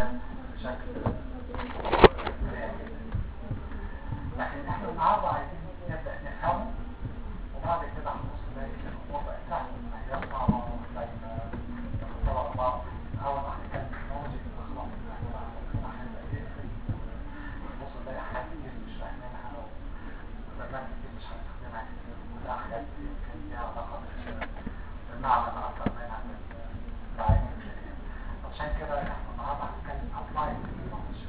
الكتاب بشكل سريع جدا لكن احنا النهارده عايزين نبدا نفهمه وبعد كده هنبص نلاقي الامور بقت سهله ما هي صعبه ومحتاجه نختبر بعض اول ما هنتكلم تكنولوجي يبقى خلاص احنا هنبدا نقفل نبص نلاقي حاجات كتير مش فاهمينها وبرنامج كتير مش هنستخدمها كتير وكلها حاجات يمكن ليها علاقه بالمعنى اكتر منها بالعين الكليه عشان كده احنا النهارده هنتكلم ابلايد تكنولوجي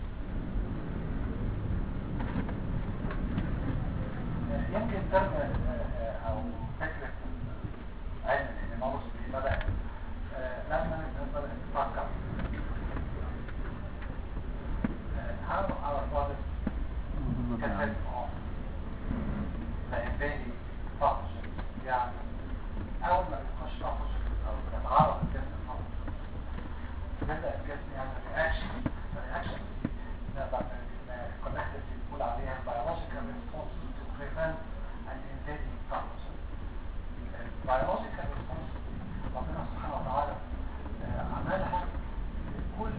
يمكن ترم او فكرة علم الانيمولوجي دي بدأت لما الناس بدأت تفكر how our bodies can live on the invading pathogens يعني أول ما بيخش pathogen أو بيتعرض الجسم pathogen بدأ الجسم يعمل reaction الرياكشن دي نقدر connected بنقول عليها biological response to prevent an invading pathogen. البيولوجيكال ريسبونس ربنا سبحانه وتعالى عملها لكل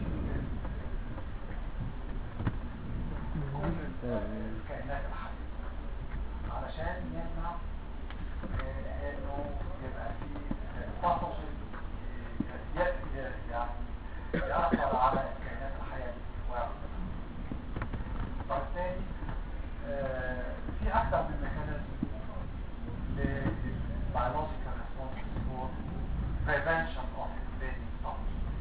كل الكائنات الحية علشان يمنع انه يبقى في باثوجين يعني يأثر على الكائنات الحية دي ويأثر وبالتالي في أكثر من ميكانيزم للبيولوجيكال ريسبونس فور prevention of invading pathogens.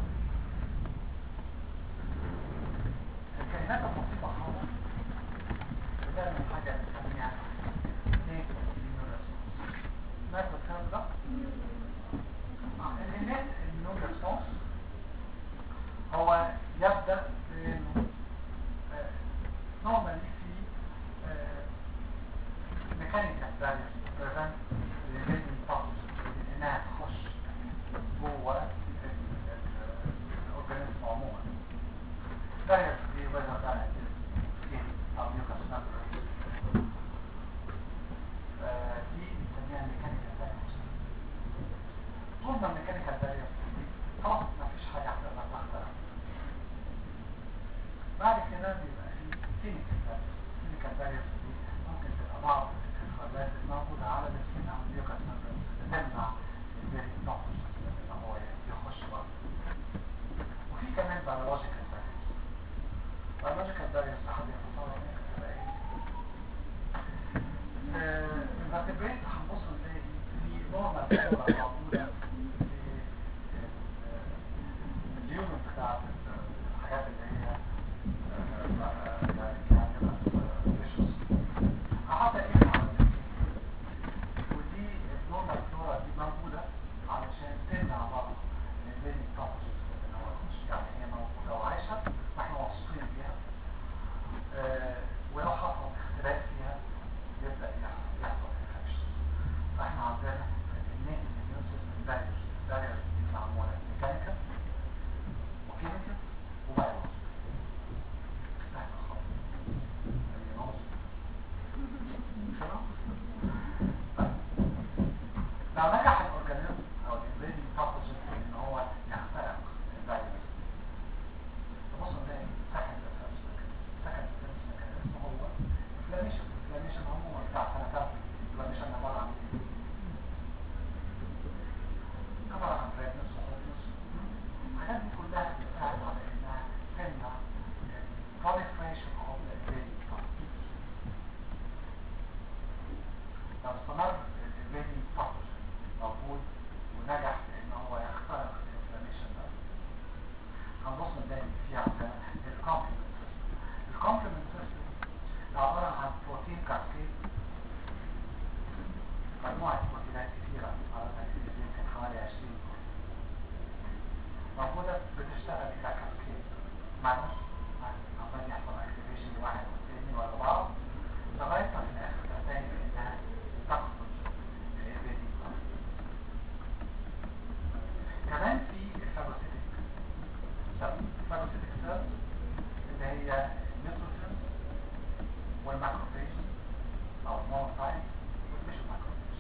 الكائنات البسيطة خالص بتعمل حاجة بنسميها innate immune response. سمعت الكلام ده؟ innate immune response هو يبدأ بإنه normally في mechanical barriers to prevent the invading pathogens انها تخش جوه الاورجانيزم عموما barriers دي whether that is skin او mucous membrane دي بنسميها mechanical barriers طول ما الميكانيكال barriers دي خلاص مفيش حاجة هتقدر تخترق بعد كده بيبقى في كلينيكال باريس كلينيكال باريس دي ممكن تبقى بعض الخلايا الموجودة على السكين أو الميوكاس ممبرين بتمنع البيري التوكس إن هو يخش بره وفي كمان بيولوجيكال باريس بيولوجيكال باريس لحد يختصرها ممكن تبقى ايه؟ الفاتبريت هنبص نلاقي في نوع من الفلورا موجودة في اليونت بتاعت الحاجات اللي هي هحط ايه على ودي النورمال فلورا دي موجودة علشان تمنع بعض البيلي بروبرتيز ان هو يخش يعني هي موجودة وعايشة واحنا واثقين فيها ولو حصل اختلاف فيها يبدأ يحصل انفكشن فاحنا عندنا الاثنين الاميون سيستم باريرز الباريرز دي معمولة ميكانيكال وكيميكال وبايولوجي سهلة خالص لو نجح الاورجانيزم او الانفيدنج باثوجين ان هو يخترق الفيروس تبص نلاقي سكند ديفنس سكند ديفنس ميكانيزم هو انفلاميشن انفلاميشن عموما بتاع سنتات انفلاميشن عباره عن ايه؟ عباره عن ريدنس وهوتنس الحاجات دي كلها بتساعد على انها تمنع proliferation of the invading pathogens لو استمر الانفيدنج باثوجين موجود ونجح في ان هو يخترق الانفلاميشن ده هنبص نلاقي في عندنا الكومبلمنت سيستم الكومبلمنت سيستم عباره عن بروتين كاسكيد مجموعه بروتينات كثيره عددها كثير يمكن حوالي 20 موجوده بتشتغل كاسكيد معنى عمال يحصل اكتيفيشن لواحد والتاني ورا بعض لغايه ما في الاخر تنتهي بانها تخرج الانفيدنج كمان في الفاجوسيتك الفاجوسيتك سيلز اللي هي النيوتروفيلز والماكروفيج او المونوسايت والميشو ماكروفيج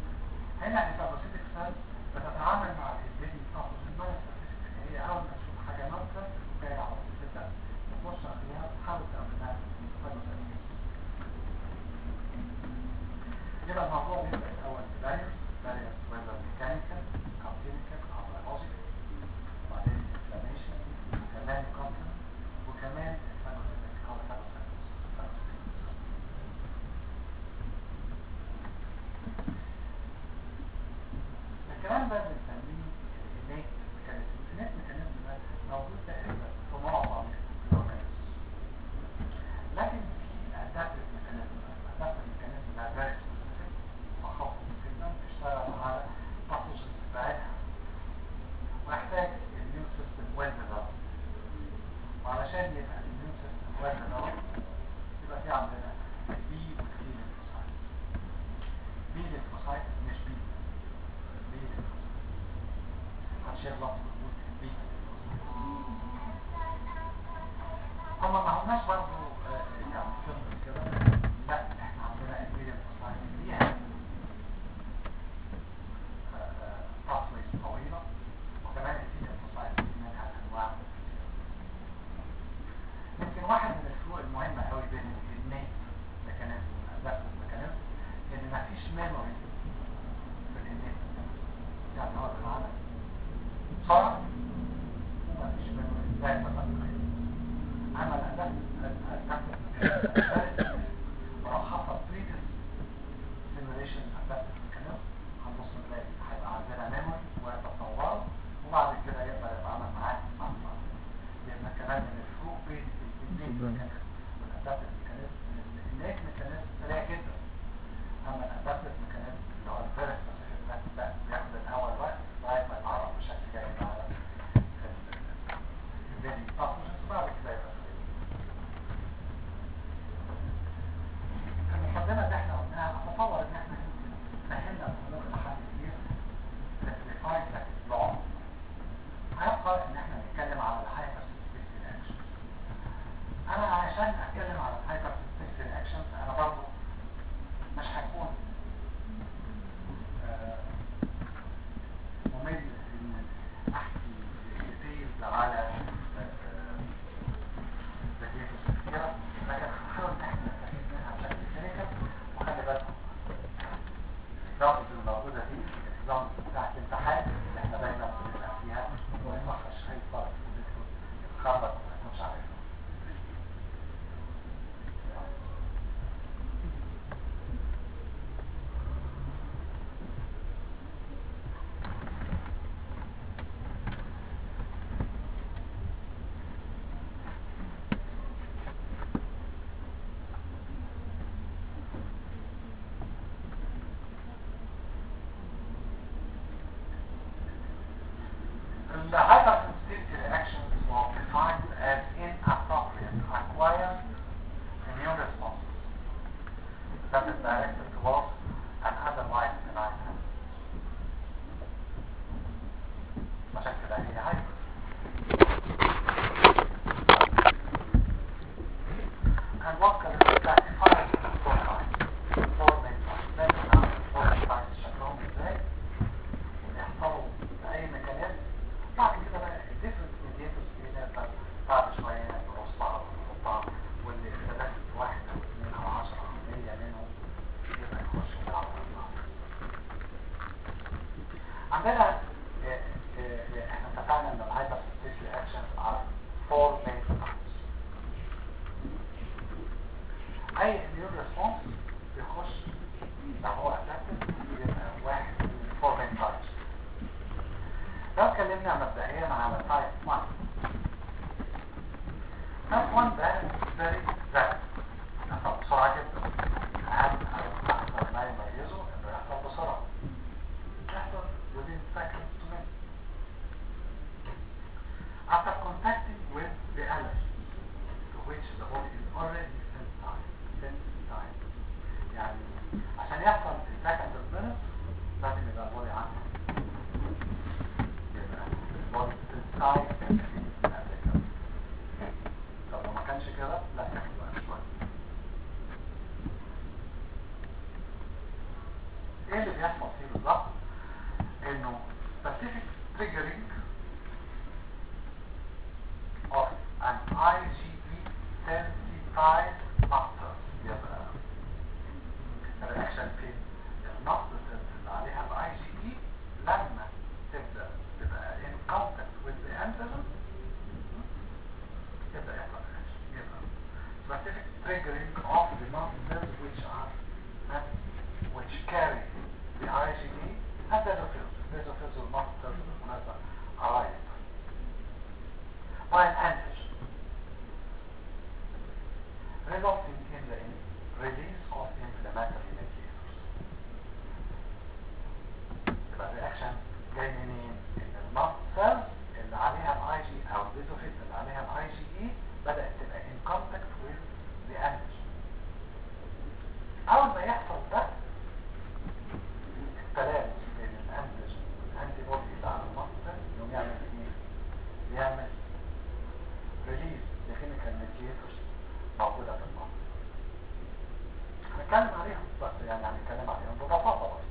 هنا الفاجوسيتك سيلز بتتعامل مع الانفيدنج باثوجين نون سبيسيفيك هي اول ما تشوف الموضوع بيبدأ الأول ببارير بارير ولا ميكانيكال أو كيميكال أو بيولوجيكال وبعدين انفلاميشن وكمان كونتنت وكمان الفاجوسيتك أو الفاجوسيتك الكلام ده بنسميه الانيت ميكانيزم الانيت ميكانيزم ده موجود تقريبا في معظم الاورجانيزم لكن في ادابتيف ميكانيزم ادابتيف ميكانيزم ده فيري سبيسيفيك مخصص جدا بيشتغل على باثوجنز بتاعتها ويحتاج الاميون سيستم ويل ديفلوبد وعلشان يبقى الاميون سيستم ويل ديفلوبد يبقى في عندنا بي وتي ليمفوسايت بي ليمفوسايت مش بي بي ليمفوسايت هنشير لفظ موجود بي هما ما هماش برضه يعني سمبل كده لا احنا عندنا البي ليمفوسايت ليها تصوير طويلة وكمان التي ليمفوسايت في منها انواع كتير يمكن واحد من الفروق المهمة قوي بين النيت ميكانيزم والادابتيف ميكانيزم ان مفيش ميموري في الانيت يعني هو بمعنى صار ومفيش ميموري زي ما بقول اما الادابتيف ميكانيزم ولو حصل بريتس سيموليشن ادابتيف ميكانيزم هنبص نلاقي هيبقى عندنا ميموري ويتصوره وبعد كده يقدر يتعامل معاه مع الصار لان كمان من الفروق بين الانيت ميكانيزم والادابتيف ميكانيزم ان الانيت ميكانيزم سريع جدا اما الادابتيف ميكانيزم اللي هو الفيرست سبيسيفيك ده ده بياخد الاول وقت لغايه ما يتعرف بشكل جيد على الفيديو باثوجنز وبعد كده يبقى سريع المقدمه اللي احنا قلناها اتصور ان احنا يمكن فهمنا الامور لحد كبير simplified لكن long هيبقى ان احنا نتكلم على الهايبر سنسيتيف رياكشن انا عشان اتكلم على الهايبر سنسيتيف رياكشنز انا برضو مش هيكون آه، ممل ان احكي ديتيلز على فيديوز كتيرة لكن هنحاول ان احنا نستفيد منها بشكل كلينيكال وخلي بالكم الاكزامبلز الموجودة دي الاكزامبلز بتاعت الامتحان اللي احنا دايما بنبقى فيها وما يصحش اي طالب يدخل يتخرج وما يكونش عارفها The hypersensitivity reactions were defined as inappropriate acquired immune responses that is directed towards an otherwise benign habit. عشان كده هي hyper. And what can be classified as four types? Four main types. Let's now four types شكلهم ازاي ويحصلوا بأي ميكانيزم بعد كده بقى الديفرنس ميديتورز كده بقى بعد شوية نرصها ونحطها واللي اختلفت واحد أو اثنين أو عشرة أو مية منهم يبقى يخشوا يلعبوا مع بعض. عندنا آه، آه، آه، احنا اتفقنا ان الهايبر سنسيتيف رياكشنز ار فور مين تايبس اي immune response بيخش لو هو ادابتيف يبقى واحد من فور مين تايبس لو اتكلمنا مبدئيا على تايب 1 تايب 1 ده فيري رابid يحصل بسرعة جدا أهم أو أكثر ما يميزه إنه يحصل بسرعة يحصل within seconds to minutes after contacting with the allergy to which the body is already sensitized sensitized يعني عشان يحصل في seconds of minutes لازم يبقى البودي عنده يبقى البودي sensitized قبل كده طب لو ما كانش كده لا ياخد وقت شوية ايه اللي بيحصل فيه بالظبط انه specific triggering of an IgE sensitized master يبقى الرياكشن فين triggering of the mast cells which are uh, which carry the IgE and basophils. Basophils are mast cells بالمناسبة قرايب. While antigen resulting in the release of inflammatory mediators. يبقى الرياكشن جاي منين؟ ان الماست سيلز اللي عليها الاي جي او البيزوفيلز اللي عليها الاي جي اي بدات تبقى ان كونتاكت ويز ذا انتيجين. اول ما يحصل ده التلامس بين الانتيجين والانتي بودي اللي على الماست سيل يقوم يعمل ايه؟ يعمل ريليز لكيميكال ميدياتورز موجوده في الماست. هنتكلم عليهم بس يعني هنتكلم عليهم ببساطه بس.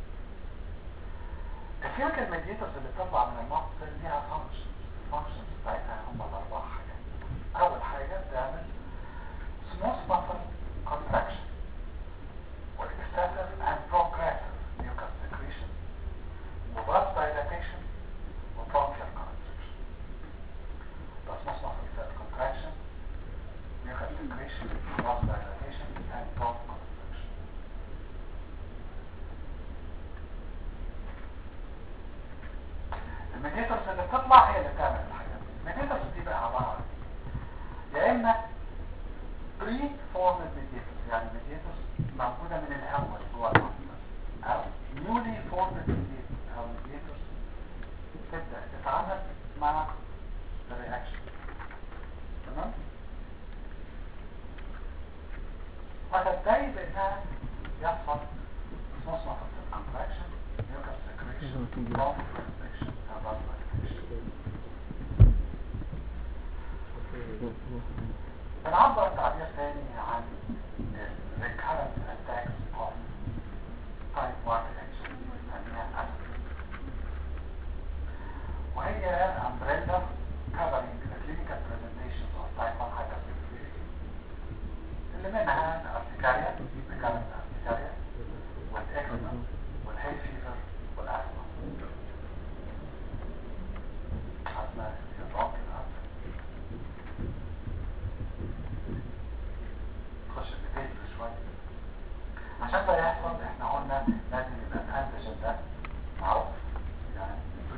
الكيميكال ميديتورز اللي بتطلع من الماست سيل ليها فانكشنز الفانكشنز بتاعتها هم الاربع حاجات اول حاجه بتعمل smooth muscle contraction excessive and progressive mucus secretion blood dilatation bronchial constriction the smooth muscle cell contraction mucus secretion blood dilatation and bronchial constriction الميديتورز اللي بتطلع هي اللي بتعمل الحاجات دي الميديتورز دي بقى عباره عن ايه؟ يا اما بري فورمد ميديتورز يعني ميديتورز موجوده من الاول جوه المصدر او نيولي فورمد ميديتورز او ميديتورز تبدا تتعامل مع الرياكشن تمام؟ وتنتهي بانها يحصل smooth muscle cell contraction mucus secretion bronchial constriction and blood dilatation بنعبر تعبير ثاني عن ال recurrent attacks of type 1 infection بنسميها asthma وهي umbrella covering the clinical presentations of type 1 hypersensitivity اللي منها الارتكاريا recurrent articaria والاكزيما والهاي فيفر والاسما asthma is a bronchial asthma نخش في ديتيلز شويه عشان ده يحصل احنا قلنا لازم يبقى الانتيجين ده معروف يعني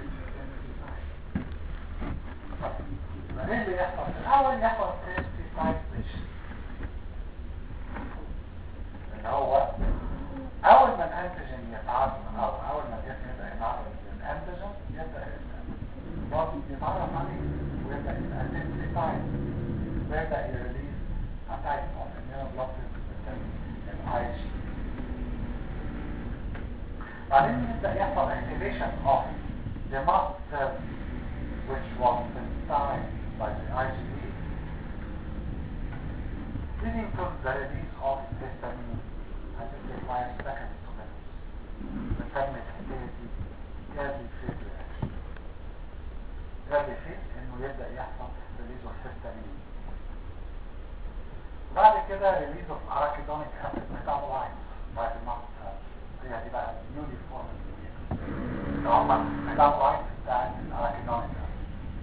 يبقى ايه اللي يحصل في الاول يحصل sensitization اللي هو اول ما الانتيجين يتعرض او اول ما الجسم يبدا يتعرض للانتيجين يبدا البطن يتعرف عليه ويبدا يبقى sensitized ويبدا يريليز a type of immunoglobulin system الاي جي بعدين يبدا يحصل activation of the mast cell which was sensitized by the IgE leading to the release of histamine and it requires seconds to minutes بنسمي الحكايه دي early phase reaction early phase انه يبدا يحصل release of histamine بعد كده ريليز اوف اراكيدونيك اسيد ميتابولايت بعد ما هي دي بقى نيولي فورم اللي هم الميتابولايت بتاع الاراكيدونيك اسيد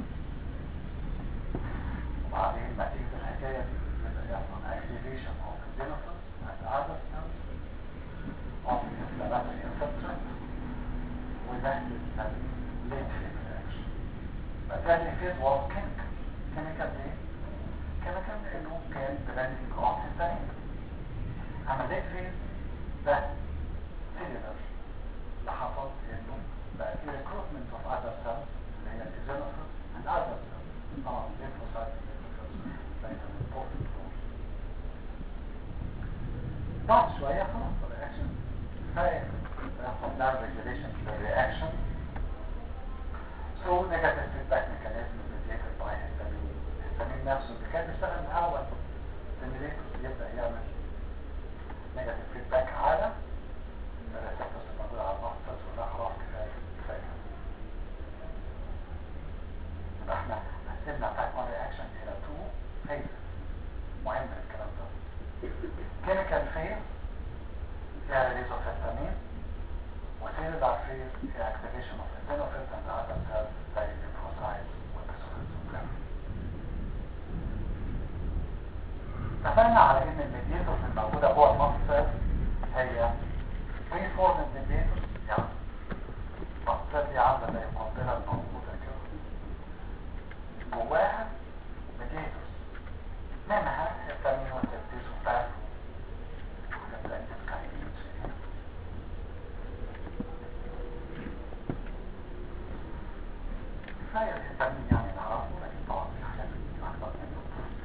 وبعدين نتيجة الحكاية دي يبدأ يحصل activation of xenophils and other cells of the inflammatory receptor وده بنسميه late phase reaction. But early phase was chemical. Chemical ايه؟ chemical لانه كان preventing of histamine. اما late phase ده cellular اللي حصل انه بقى في recruitment of other cells اللي هي eosinophils and other cells. طبعا lymphocytes and neutrophils played an important role. بعد شوية خلاص الرياكشن كفاية يحصل لها regulation to the reaction through negative feedback mechanism mediated by histamine. الهستامين نفسه اللي كان بيشتغل الأول stimulator يبدأ يعمل negative feedback على الريسبتورز الموجودة على الماسترز وده خلاص كفاية كفاية. يبقى احنا قسمنا type 1 reaction إلى two phases. مهم الكلام ده. chemical phase فيها release of histamine وcellular phase فيها activation of eosinophils and other cells زي lymphocytes والbasophils والكلام. اتفقنا على ان الميديتورز الموجوده جوه المصل هي فري فورم ميديتورز يعني المصل دي عامله زي القنبله الموجوده كده جواها ميديتورز منها هيستامين وسيبتيز وفاس وحاجات تانية كاينين كفايه الهستامين يعني نعرفه لكن طبعا في حاجات كتير اكتر منه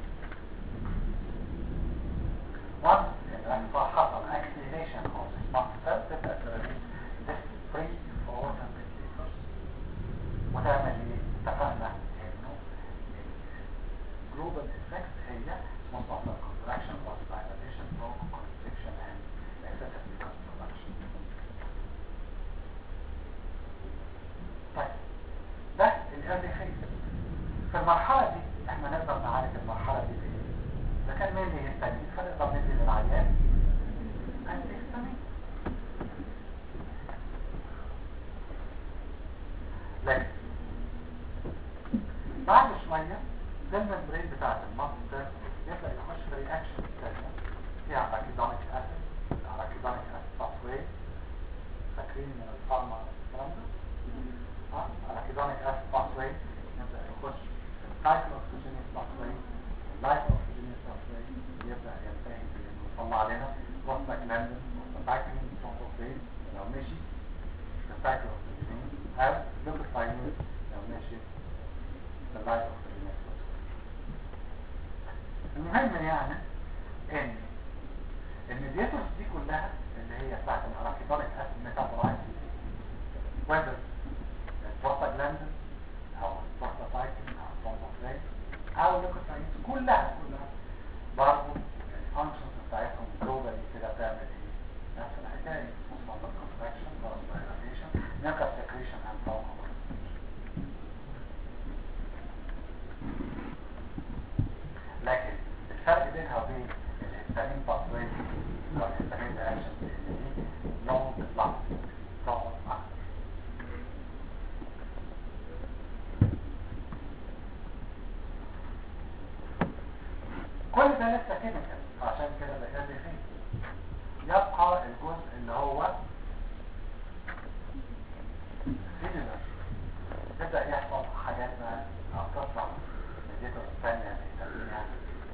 once الأنفاق حصل activation of the smart cell تبدأ تريد this free forward indicators وتعمل ايه؟ اتفقنا انه global effect هي small muscle contraction vasodilation bronchoconstriction and excessive mucus production طيب ده الايرلي فيز في المرحلة دي احنا نقدر نعالج المرحلة دي بايه؟ اذا كان مين هيستامين فنقدر ندي للعيان انتي هيستامين لكن بعد شوية ده الممبرين بتاعت المصل يبدأ يخش في رياكشن ثانية فيها باكيدونيك اسيد باكيدونيك اسيد باثوي فاكرين من الفارما الكلام ده؟ اه باكيدونيك اسيد باثوي يبدأ يخش في السايكلوكسيجينيس باثوي اللايف اوكسجينيس باثوي يبدأ ينتهي بانه يطلع لنا بروستاجلاندين بروستاجلاندين ترومبوفين لو مشي السايكلوكسيجينيس او لوكوثايمين لو مشي اللايف اوكسجينيس المهم يعني ان الميدياتورز دي كلها اللي هي بتاعت الاراكيدونيك اسيد ميتابولايت whether البروستاجلاندين او البروستاجلاندين او البروستاجلاندين او الليكوسايتس كلها كلها برضه الفانكشنز بتاعتهم جلوبالي كده بتعمل ايه؟ نفس الحكايه مصمم كونتراكشن فاسفايليشن نيوكاس سكريشن اند برونكو لكن الفرق بينها وبين الهستامين باثوي والهستامين رياكشن ان دي لونج لاست تقعد اكتر كل ده لسه كيميكال عشان كده ده كان فيه يبقى الجزء اللي هو سيلولر تبدأ يحصل حاجات بقى او تطلع الديتور الثانية اللي يسميها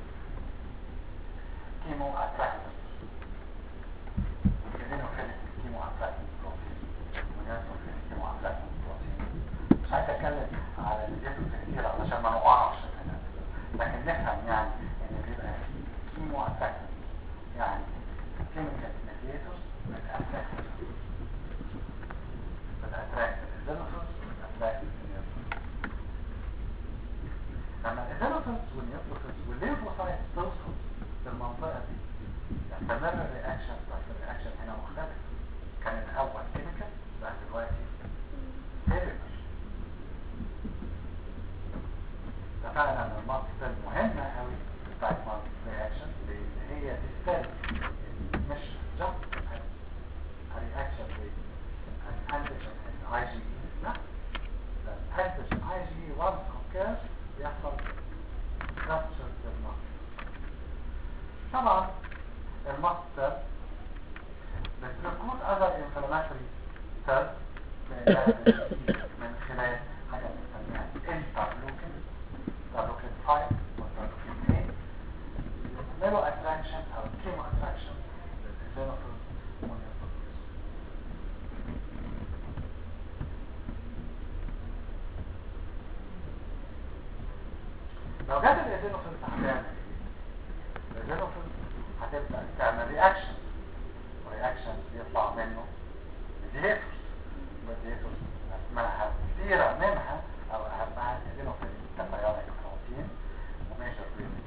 كيمو اتراكتنس كيمينوفيليك كيمو اتراكتنس بروتين ونيوتروفيليك كيمو اتراكتنس بروتين مش عايز اتكلم على الديتور كتير علشان ما نقعش هنا لكن نفهم يعني ان بيبقى في كيمو اتراكتنس يعني كيميكال ميديتورز بتأتراكت بتأتراكت الزينوفيلز بتأتراكت النيوتروفيلز لما الزينوفيلز والنيوتروفيلز والليمفوسايتس توصل في المنطقة دي يستمر الرياكشن بس الرياكشن هنا مختلف كان الأول كيميكال بقى دلوقتي سيلولر اتفقنا ان المصل مهمة قوي بتاعت مصل رياكشن لان هي السيل مش جاست رياكشن الانتيجين اي جي اي لا الانتيجين اي جي اي وانس اوكيرز بيحصل كابتشر للمصل طبعا المصل بتركوت other inflammatory cells من خلال حاجة بنسميها interleukin interleukin 5 والinterleukin 8 يعملوا attraction أو chemo attraction للإزينوفيلز والنيوتروفيلز لو جت الإزينوفيلز هتعمل إيه؟ الإزينوفيلز هتبدأ تعمل رياكشن ورياكشن يطلع منه ميدياتورز ميدياتورز اسمها كثيرة منها او اهمها ادينوفيل كفيونيك بروتين وميجر ريزين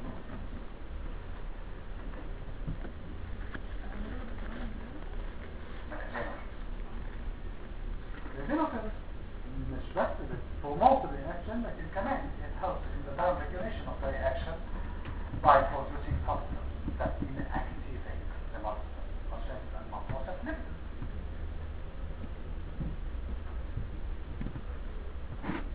الادينوفيل مش بس بتبروموت الرياكشن لكن كمان it helps in the down regulation of the reaction by producing substance that inactivate the muscle عشان المصاصة نبدأ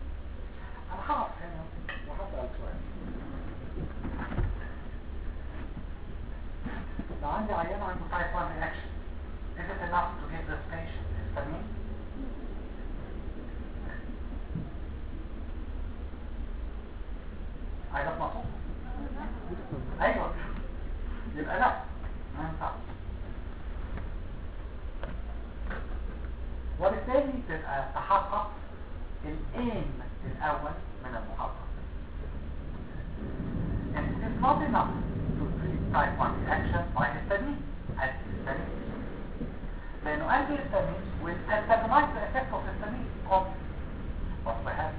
عندي عيان عنده type 1 reaction is it enough to give this patient histamine عايزة مصوب ايوه يبقى لا ما ينفعش وبالتالي تبقى تحقق الايم الاول من المحاضرة and it is not enough to treat type 1 reaction by histamine antihistamine لانه antihistamine will antagonize the effect of histamine completely but we have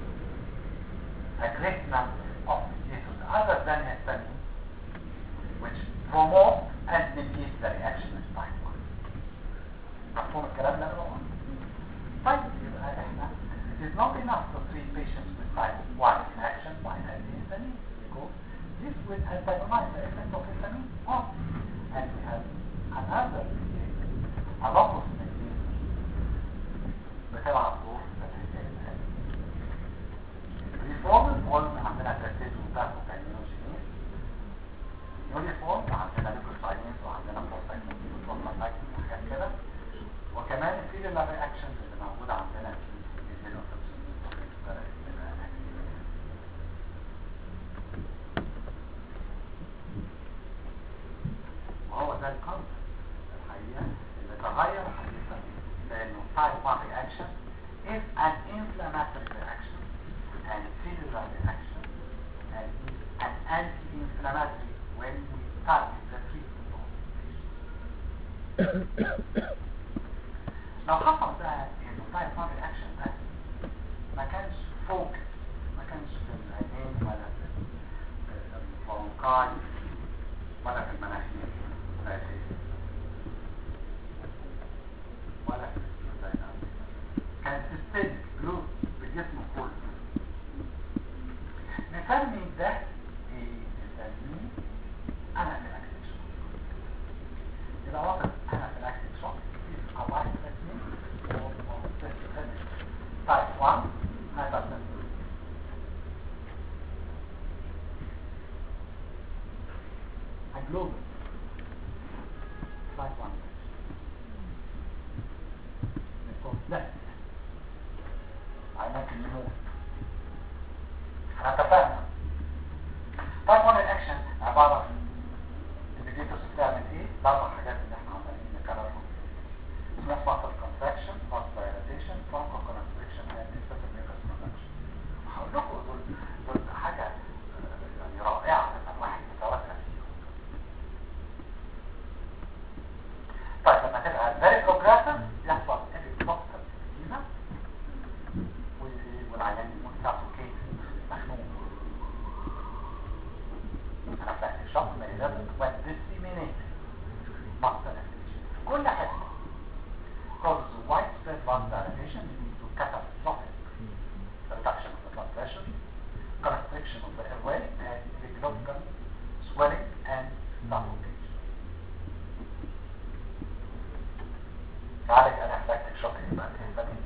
a great number of mediators other than histamine which promote and mediate the reaction with type 1 مفهوم الكلام اللي انا بقوله طيب يبقى احنا it is not enough to treat patients with type 1 reaction by antihistamine because this will antagonize the effect of histamine on and we have another mediator a lot of mediators بتلعب دور في الحكايه دي الريفورم قلنا عندنا تركيز وبتاعته كاينوجينيز يونيفورم عندنا ليكوساينز وعندنا بروسايكلين وبروسايكلين وحاجات كده وكمان في الرياكشنز اللي موجوده عندنا في الفينوتوكسين وهو ده الكونسيبت الحقيقه اللي تغير حديثا لانه type 1 reaction is an inflammatory reaction and cellular reaction and is an anti-inflammatory when we target the treatment of the patient. لو حصل بقى انه type 1 reaction ده ما كانش فوكس ما كانش في العينين ولا في البرونكاي ولا في المناخير ولا في ولا في السيستم كان سيستمك جروب بالجسم كله نسمي ده ايه نسميه انافيلاكسيك شوك يبقى واضح انافيلاكسيك شوك is a life threatening or or systemic type 1 hypertension a global type 1 because that ممكن يموت احنا اتفقنا طيب وانا الاكشن عبارة الفيديوز بتعمل ايه الاربع حاجات اللي احنا عمالين نكررهم اسمها muscle contraction muscle dilatation broncho constriction and excessive mucus production هقول لكم دول دول حاجة آه، يعني رائعة ان الواحد يتوسع فيهم طيب لما تبقى very progressive يحصل epidoctor edema والعيان يموت ساعته كيس مخنوق انا فاهم الشخص ما لازم تبقى disseminated muscle activation في كل حته causes widespread lung dilation leading to catastrophic reduction of the blood pressure constriction of the airway and epiglottal swelling and suffocation تعالج anaphylactic shock يبقى الهستامين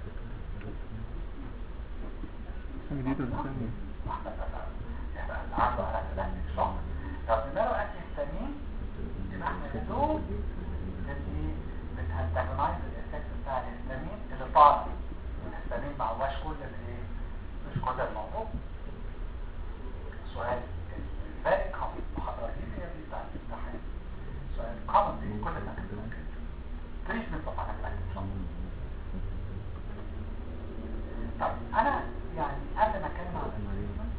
جديد ولا ثاني واحنا اتفقنا يبقى اللي عنده anaphylactic shock لو ادينا له انتي هيستامين يبقى احنا بدون اللي بتانتاجونايز الافكت بتاع الهستامين اللي طالع والهستامين ما هواش كل الايه مش كل الموضوع سؤال very common محاضرة دي هي دي بتاعت الامتحان سؤال common في كل الاماكن treatment of anaphylactic shock طيب انا يعني قبل ما اتكلم عن التريتمنت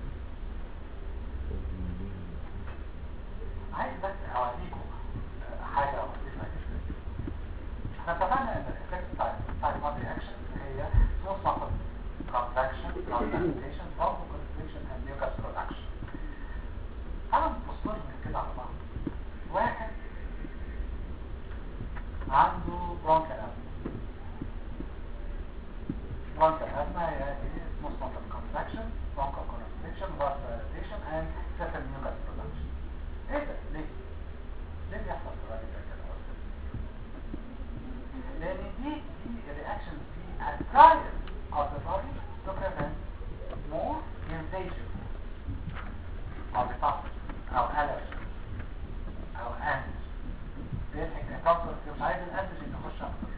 عايز بس اوريكم آه، حاجه لطيفه جدا احنا اتفقنا ان الافكت بتاع تايب 1 رياكشن هي smooth muscle contraction contraction bronchoconstriction and mucus production تعالوا نبص لهم كده على بعض واحد عنده bronchial asthma bronchial asthma هي smooth muscle contraction bronchoconstriction vasodilation and excessive mucus production ايه ده ليه ليه بيحصل في الراجل ده كده اصلا لان دي دي الرياكشن دي الترايل of the body to prevent more invasion of the toxin او allergy او antigen عايز الانتيجين يخش اكتر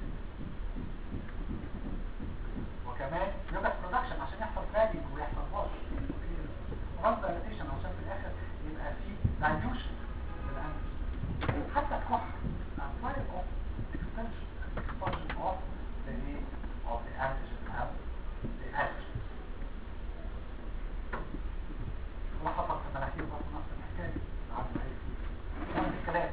وكمان يبقى برودكشن عشان يحصل فراجنج ويحصل واش رد دايليتيشن عشان في الاخر يبقى في دايلوشن للانتيجين حتى الكحة outside of extension expansion of the need of the antigen and the antigens وحصل في المناخير برضه نفس الحكاية عن نفس الكلام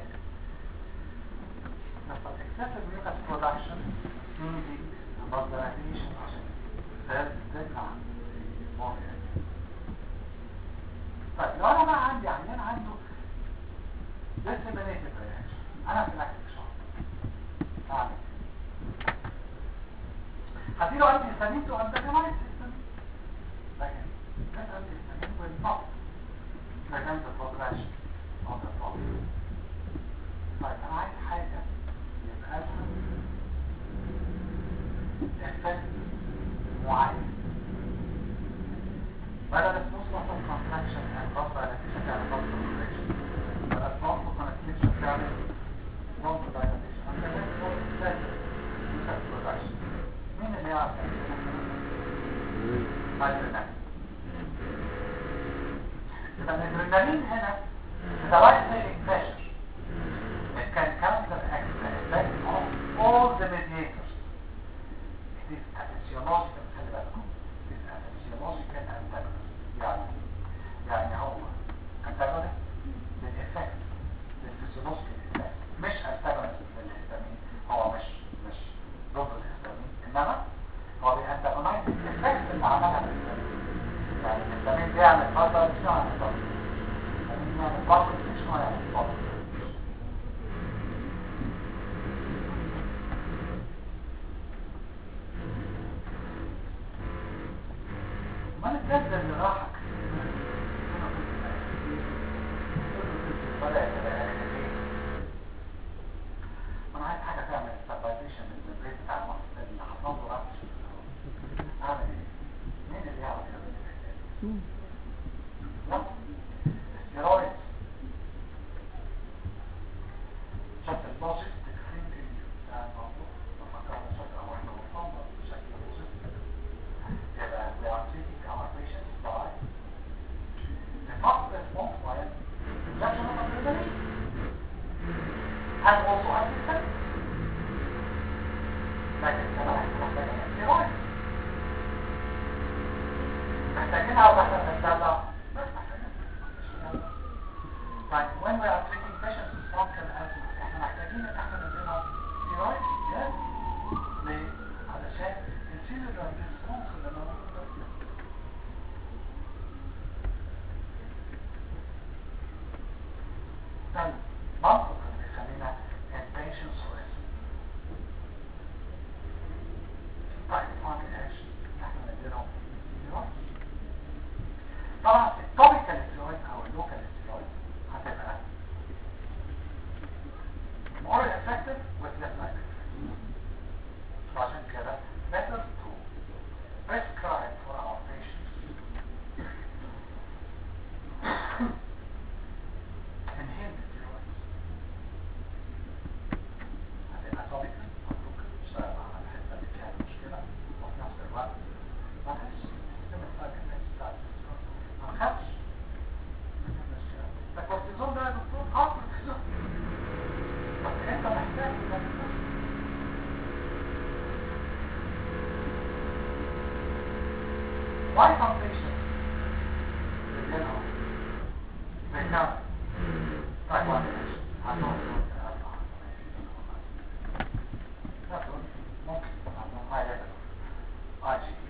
يحصل excessive mucus production sneezing vasodilation عشان ده تمنع الموضوع طيب لو انا بقى عندي عيان عنده disseminated reaction انا في الاكل شهر اعمل هديله انتي هيستامين تو انتاجونايز هيستامين لكن this antihistamine will not prevent the progression of the problem طيب انا عايز حاجة يبقى لها effect معين بدل smooth muscle contraction and vasodilation تعمل vasodilation بدل broncho constriction تعمل bronchodilation and كمان for excessive mucus production مين اللي يعرف يعمل يبقى الادرينالين هنا the right saving pressure it can counteract the effect of all the mediators it is a physiological خلي بالكم it is a physiological antagonist يعني يعني هو antagonist للإفكت للفسيولوجيكال إفكت مش antagonist للهستامين هو مش مش ضد الهستامين إنما هو بيانتاجونايز الإفكت اللي عملها الهستامين يعني الهستامين بيعمل فترة مش يعمل فترة الهستامين يعمل فترة مش يعمل فترة ما الجد اللي راحك ولا انا عايز حاجه تعمل stabilization للبريد بتاع المصل اللي حصل له رأس اعمل ايه؟ مين اللي يعرف يعمل ايه؟ لا steroids شفت اللوجيستيك ثينكينج بتاع الموضوع ففكرنا شكل واحنا وصلنا بشكل لوجيستيك يبقى we are treating our patients by the fast response by injection of adrenaline and also antihistamine لكن كمان احنا محتاجين steroids محتاجينها واحنا بنتدلع بس محتاجينها Right, when we are treating patients with bronchial asthma احنا محتاجين ان احنا نديلهم steroids yes ليه؟ علشان السيلولار ريسبونس اللي موجود ده ده المنطق اللي يخلينا in patients with طيب ما ايش احنا نديلهم steroids طبعا التوبيكال steroids او اللوكال steroids هتبقى more effective with less side effects عشان كده better to prescribe for our patients inhaled steroids هتبقى topical مطلوب تشتغل على الحته اللي فيها المشكله وفي نفس الوقت ما تحسش بالسيستم السايد افكتس بتاع الستيرويد ما تخافش من المشكله ده كورتيزون ده يا دكتور اه كورتيزون بس انت محتاج انك تخش Why some patients begin become type 1 diabetes? عندهم مثلا ممكن عندهم high level of IgE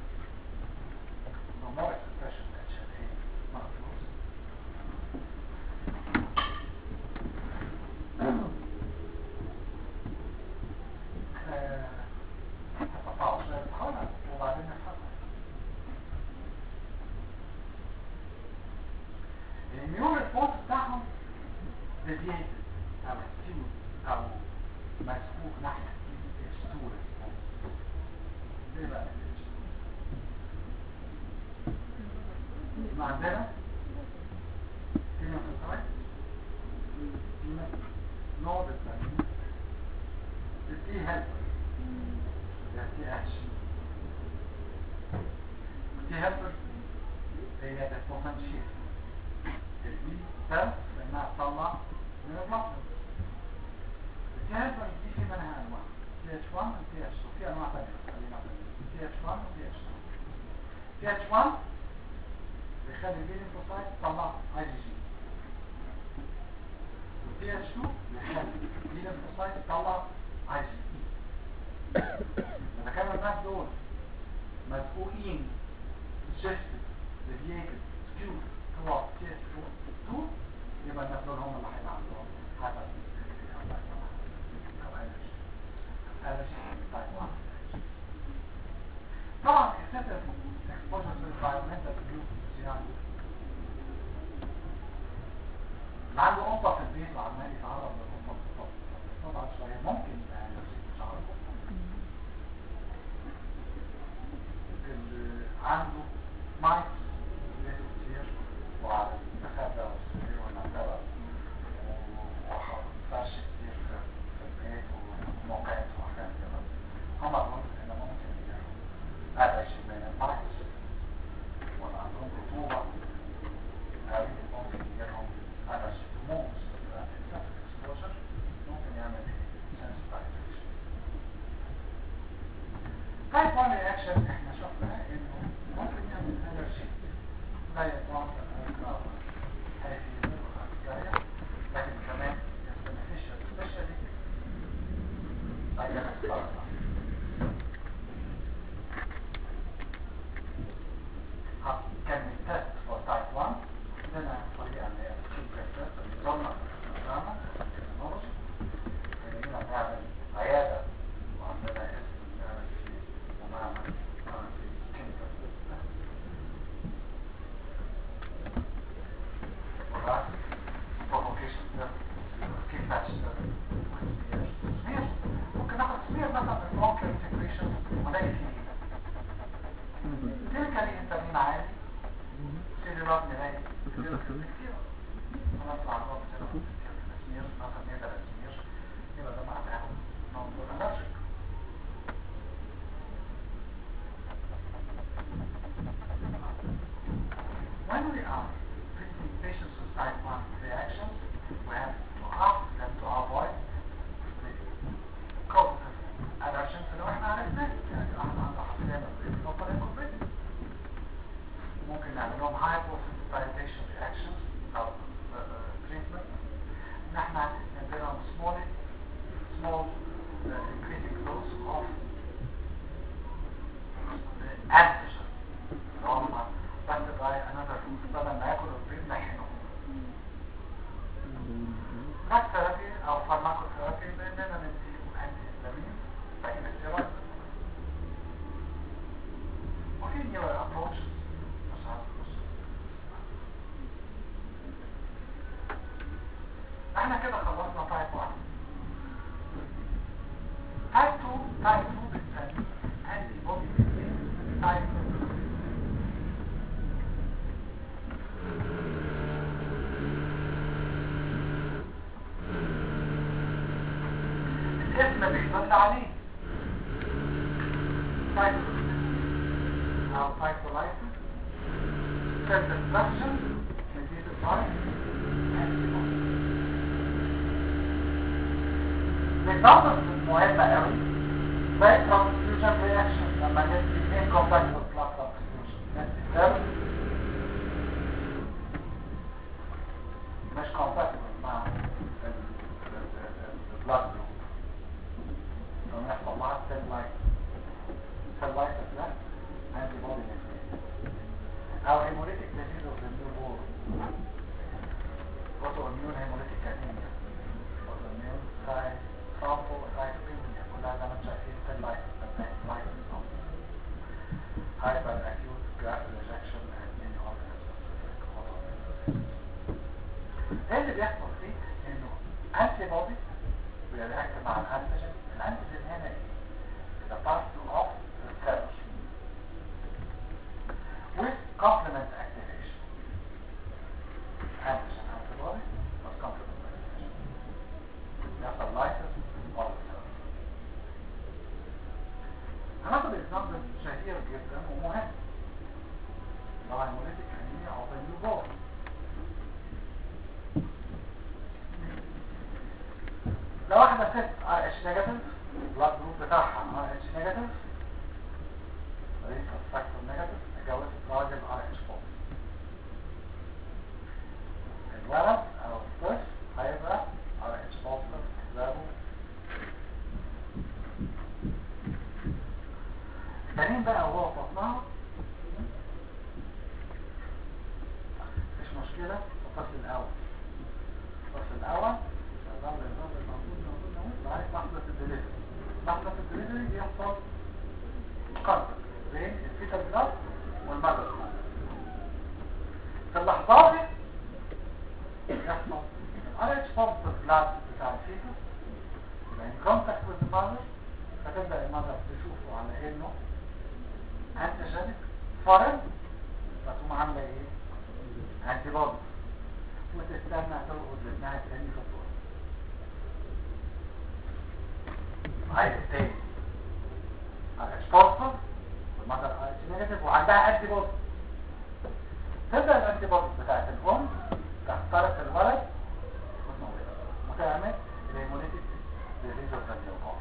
more expression than HLA molecules آه، هتقطعوا شوية الحالة وبعدين نفهمها الاميون ريسبونس بتاعهم ديفييتد او سكيو او مسكوك ناحية الاتش 2 ريسبونس ليه بقى الاتش 2 ما عندنا كلمة فلترايت نود التأمين التي هيلبر التي اتش التي هيلبر هي البوتنشيال البي سيل لانها تطلع من البلازما التي هيلبر دي في منها انواع تي اتش 1 وتي اتش 2 في انواع ثانيه بس خلينا تي اتش 1 وتي اتش 2 تي اتش 1 بيخلي البي ليمفوسايت تطلع اي جي جي والتي اتش 2 بيخلي البي ليمفوسايت تطلع اي جي اي اذا كانوا الناس دول مسؤولين shifted deviated skewed towards تي اتش 2 يبقى الناس دول هم اللي هيبقى عندهم هذا او allergy allergy type 1 طبعا excessive exposure to environmental pollutions يعني اللي عنده قطة في البيت وعمال يتعرض للقطة بالظبط طبعا شوية ممكن يبقى allergy مش عارف اللي عنده مايك لازم كتير وعلى المخدة والسرير والنبرة وحاطط فرش كتير في في البيت وموقعات وحاجات كده هم دول اللي ممكن يجيلهم allergy من المايك ولا عندهم رطوبة أو ممكن يجيلهم allergy to moves excessive exposure ممكن يعمل sensitization type 1 reaction احنا شفنا انه ممكن يعمل allergy لا يتواصل الألقاب هذه الأرضية لكن كمان beneficial especially against parasites. How can we test for type 1? عندنا طريقة اللي هي الكيميكال تيست اللي ضمن البرنامج التكنولوجي خلينا نعمل عيادة وعندنا اسم نعمل فيه ومعمل نعمل فيه كيميكال تيست وراس provocation test skin patch test وسمير سمير ممكن ناخد سمير مثلا من ممكن secretion ونلاقي فيه كلينيكالي انت مين عادي سيلولار نلاقي سيلولار كتير ونطلع نروح سيلولار كتير سمير مثلا نقدر سمير يبقى ده معناه موضوع allergic When we are treating patients with type 1 reactions, we have to ask them to avoid the causative allergens اللي احنا عرفناه يعني احنا عنده حساسية من البيت نقدر ناكل بيت ممكن نعمل لهم hyposensitization reactions او uh, uh, treatment ان احنا نديلهم small small uh, increasing dose of the antigen اللي هم بس باي another food بدل ما ياكلوا البيض نحنهم دراج ثيرابي او فارماكوثيرابي باننا نديهم انتي هيستامين زي الستيرويد وفي نيور ابروتش مش عارف بص احنا كده خلصنا تايب 1 تايب 2 تايب 2 بنسميه انتي بودي تايب 2 الاسم بيدل عليه سايكوسيس او سايكولايسيس سيل ديستركشن mediated by antibodies. بيتعرض مهمة قوي زي transfusion reaction لما ندي incompatible blood transfusion ندي سيل مش compatible مع البلاد جروب لما يحصل معاه سيل لايت سيل لايت ده انتي بودي او هيموليتيك ديزيز اوف ذا نيو بورن اوتو اميون هيموليتيك انيميا اوتو اميون ساي سامبل سايتوبينيا كلها زي ما انتم شايفين سيل لايت لايت هايبر اكيوت جراف ريجكشن اند ميني اورجان سبيسيفيك ايه اللي بيحصل فيه انه انتي بودي بيرياكت مع الانتيجين الانتيجين هنا ايه؟ the part of the cell with complement activation antigen antibody plus complement activation يحصل lysis of the cell ست ار اتش نيجاتيف البلاد جروب بتاعها ار اتش نيجاتيف ريسس فاكتور نيجاتيف اتجوزت راجل ار اتش بوزيتيف الولد او الطفل هيبقى ار اتش بوزيتيف زاوي الجنين بقى وهو في بطنها مش مشكلة في الفصل الأول الفصل الأول الظل الظل موجود موجود موجود لغاية لحظة الدليفري لحظة الدليفري بيحصل كونتاكت بين الفيتال بلاد والمادر بلاد في اللحظة دي يحصل ال RH positive blood بتاع الفيتوس يبقى in contact with the mother فتبدأ المادر تشوفه على انه انتيجينيك فورن فتقوم عامله ايه؟ انتي بودي وتستنى ترقد لابنها التاني في الدور عايز التاني اكسبوستر والمدر اتش نيجاتيف وعندها انتي بودي تبدا الانتي بودي بتاعت الام تخترق الولد وتموته وتعمل الهيموليتيك ديزيز اوف ذا نيو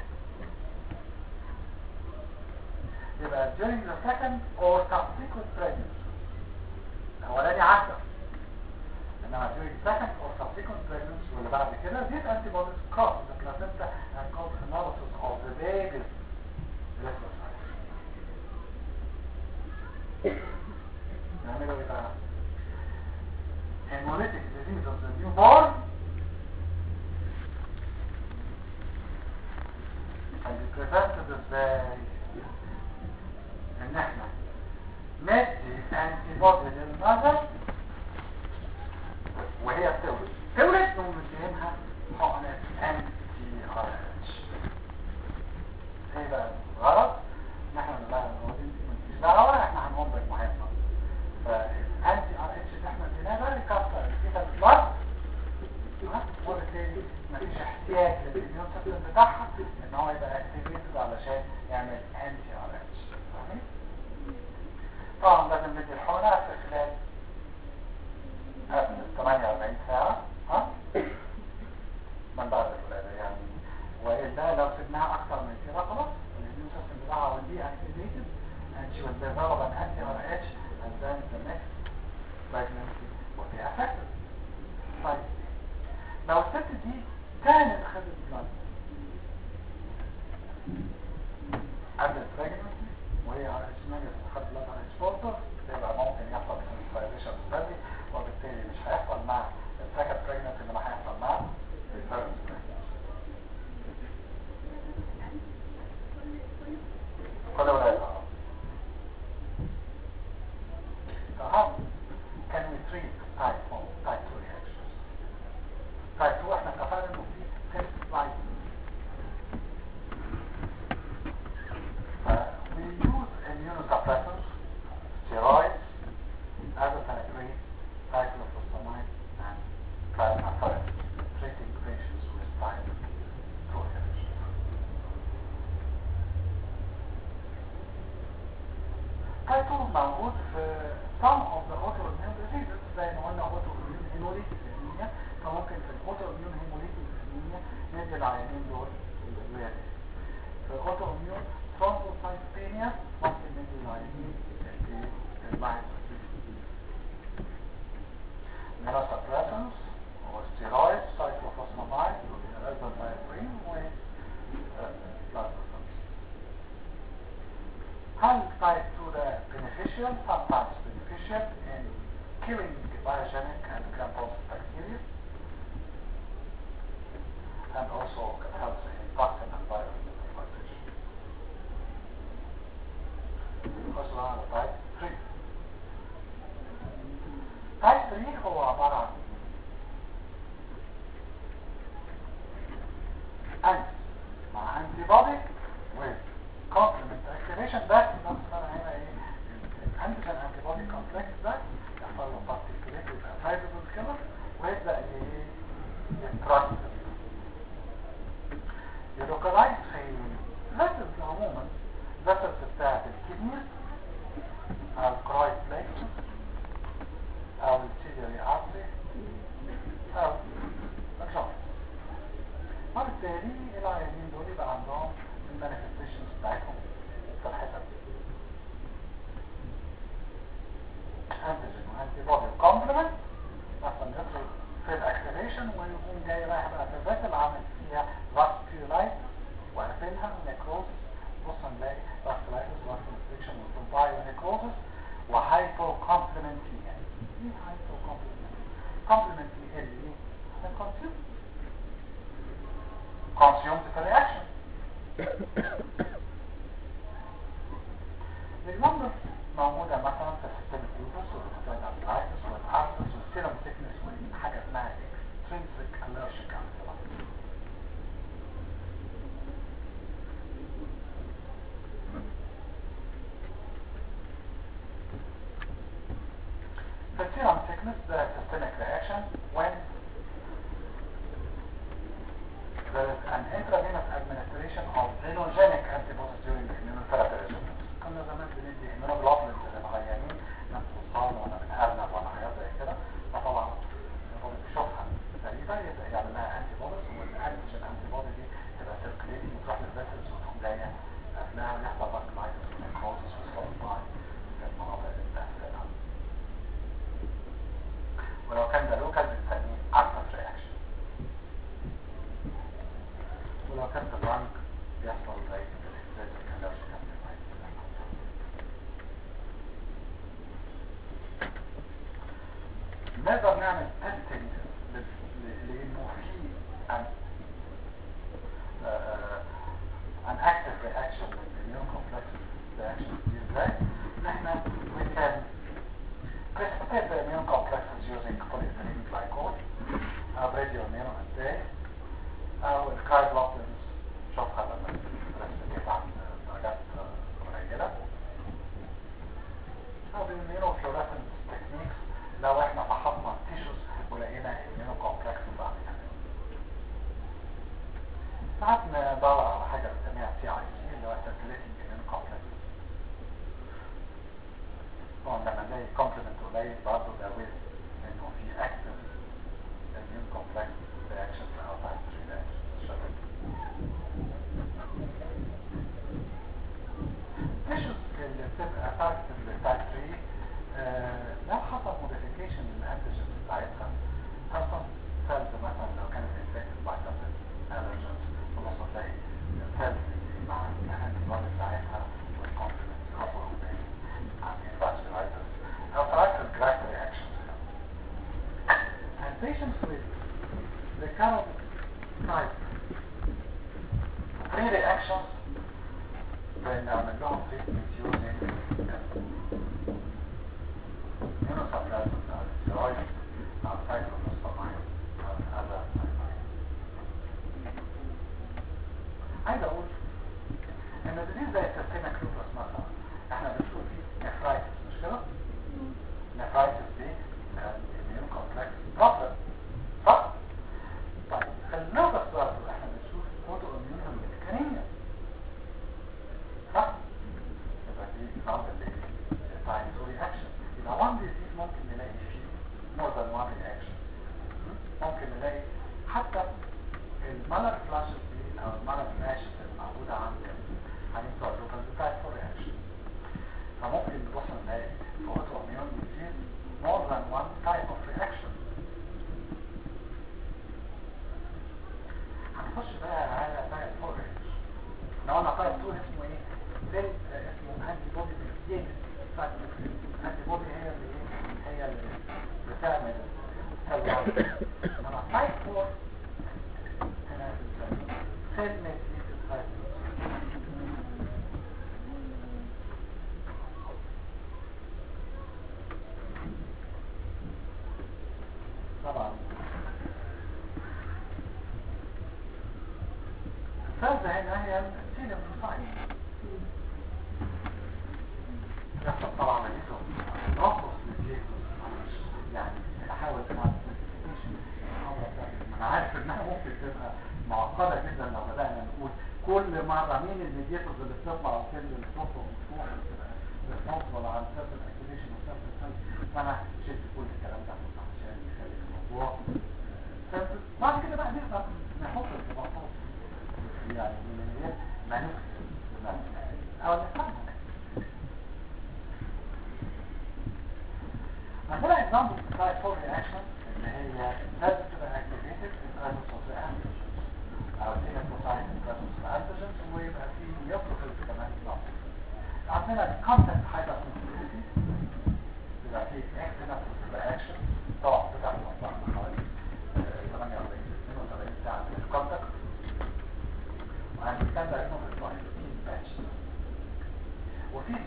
يبقى during the second or subsequent pregnancy الاولاني عدى انما during second or subsequent pregnancy واللي بعد كده these antibodies cross the placenta and cause analysis of the baby's lymphocytes نعمله ايه بقى hemolytic disease of the newborn and it prevented ازاي ان احنا ندي انتي بودي للمدر وهي بتولد تولد نقوم مدينها حقنة انتي ار اتش ايه بقى الغرض ان احنا بقى مش دعوة احنا هنقوم بالمهمة فالانتي ار اتش اللي احنا اديناه ده يكسر الفيتال بلاد وبالتالي مفيش احتياج للاميون سيستم بتاعها ان هو يبقى اكتيفيتد علشان يعمل انتي ار اتش فاهمين؟ طبعا لازم ندي الحقنة في خلال قبل 48 ساعة ها من بعد الولادة يعني وإلا لو سبناها أكثر من كده خلاص الإميون سيستم بتاعها will be activated and she will develop an anti-RH and then the next pregnancy will be affected طيب لو الست دي كانت خدت بلاد قبل البريجنسي وهي على اسمها خدت بلاد على اكسبورتر يبقى ممكن يحصل سنسيتايزيشن بدري وبالتالي مش هيحصل مع السكند بريجنسي اللي ما هيحصل مع الفيرست كل ولاده So how can we treat type 1, type 2 reactions? Type 2 احنا اتفقنا انه في 10 slides. Uh, we use immunosuppressants, steroids, azathioprine, cyclophosphamide, and plasmapheresis, treating patients with type 2 reactions. Type 2 موجود في some of the autoimmune diseases زي ما قلنا autoimmune hemolytic anemia فممكن في autoimmune hemolytic anemia ندي العيانين دول الأدوية دي في autoimmune thrombocytopenia ممكن ندي العيانين اللايف immunosuppressants وsteroids cyclophosphamide azathioprine و plasmapheresis هل type 2 ده beneficial? Sometimes beneficial in killing biogenic and gram-positive bacteria and also helps in toxin and virus neutralization. خش بقى على type 3 type 3 هو عبارة عن انتي مع antibody with complement activation بس نفس هنا ايه الانتيجين antibody complex ده يحصل له toxic وبالتالي العيانين دول يبقى عندهم المانيفستيشنز بتاعتهم في الحتت دي انتيجين وانتي بودي كومبلمنت مثلا يدخل في الاكتيفيشن ويقوم جاي رايح بقى في الفيسل عامل فيها فاسكيولايت وقافلها نيكروز بص نلاقي فاسكولايتس وفاسكوليشن وتومباي ونيكروزس وهايبو كومبلمنتي يعني ايه هايبو كومبلمنتي كومبلمنتي اللي ايه الكونسيوم consumed في الرياكشن النمبر موجودة مثلا في السيستم اليوترس والروماتويد ارثرايتس والارثرس والسيرم سيكنس وحاجة اسمها extrinsic allergic anaphylaxis The serum sickness, the systemic reaction, when there is an intravenous administration of xenogenic antibodies during immunotherapy regimen. كنا زمان بندي immunoglobulins للعيانين من حصان ولا من أرنب ولا حاجات زي كده فطبعا هو بيشوفها غريبة يبقى يعمل لها antibodies والانتيجين antibody دي تبقى circulating وتروح للفيسلز وتقوم جاية قبلها ويحصل vasculitis ونيكروزس وسلطاي في المناطق اللي بتحصلها ولو كان ده لوكال بنسميه active reaction ولو كان في الرنج بيحصل زي الاكستريزك allergic anaphylaxis نقدر نعمل تيستنج لانه في an an active reaction with immune complex reaction دي ازاي؟ ان احنا we can precipitate the immune complexes using polyethylene glycol او radioimmunoassay او الكايبلوكلينز شوفها لما precipitate عن درجات قليلة او بالimmunofluorescence techniques لو احنا فحصنا التيشوز ولقينا immunocomplexes عليها ساعات ندور على حاجة بنسميها سي اي سي اللي هو circulating immune complexes طبعا لما نلاقي complement قليل برضه ده ويل انه في active immune complex reactions او type 3 reactions شغال tissues اللي بتبقى affected لتايب 3 آه، لو حصل modification للانتيجنز بتاعتها خاصة cells مثلا لو كانت infected by certain allergens خلاص تلاقي السيلز مع الانتيبودي بتاعتها والكومبلمنت خطوة قدام عاملين vasculitis أو tracted graft reactions and patients with recurrent type 3 reactions بنعمل لهم treatment using immunosuppressants أو steroids أو cyclophosphamide أو other عايز أقول إن الديزيز زي السيستميك لوبس مثلا إحنا بنشوف فيه نفرايتس مش كده؟ نفرايتس دي immune complex problem صح؟ طيب اللوبس برضه إحنا بنشوف اوتو اميون ميديكانيميا صح؟ يبقى دي example ل تايم تو رياكشن يبقى one disease ممكن نلاقي فيه more than one reaction ممكن نلاقي حتى المالر فلاشز دي او المالر فلاشز اللي موجودة عند هنبقى اللوكال بتاعت فور رياكشن فممكن نروح نلاقي في اوتو اميون ديزيز more than one type of reaction هنخش بقى على تايب 4 لو انا تايب 2 اسمه ايه؟ زي اسمه انتي بودي بالزيت انتي بودي هي اللي ايه؟ هي اللي بتعمل سيل انما تايب 4 هنا سيل ميديتد تايب طبعا الثالثة هنا هي السيلم الصعيد يحصل طبعا عمليته نقص للجيكوس يعني احاول اعمل انا عارف انها ممكن تبقى معقدة جدا لو بدأنا نقول كل مرة مين الميدياتورز اللي بتطلع وفين اللي بتخرج وتروح وتبقى responsible عن certain activation و certain things فانا شلت كل الكلام ده عشان يخلي الموضوع simple. بعد كده بقى نقدر نحط الارتباطات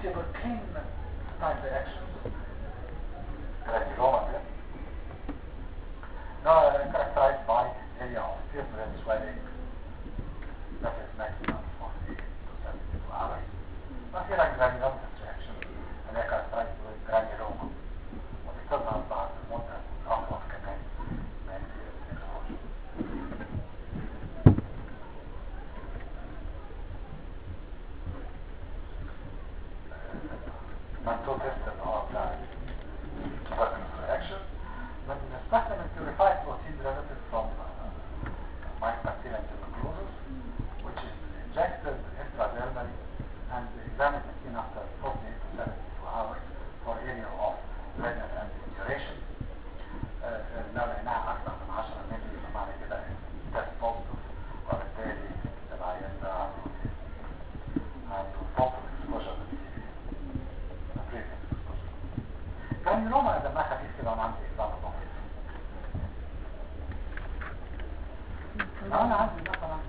tuberculin type reactions granuloma ده ده characterized by area of febrile swelling that is maximum 48 to 72 hours وأخيرا granulomatous reaction اللي هي characterized with granuloma وبتظهر بعد مدة أطول كمان من exposure منطوق تيست اللي هو بتاع tuberculosis reaction بنستخدم البيوريفايد بروتين derived from mycobacterium tuberculosis which is injected intradermally and examined skin after 48 to 72 hours for area of redness and duration آه، آه، لو لقيناها أكثر من 10 مللي فمعنى كده تيست بوزيتيف وبالتالي العيان ده عنده عنده proper exposure كان يوم دمها خفيف كده وانا عندي اصابه بسيطه لو انا عندي مثلا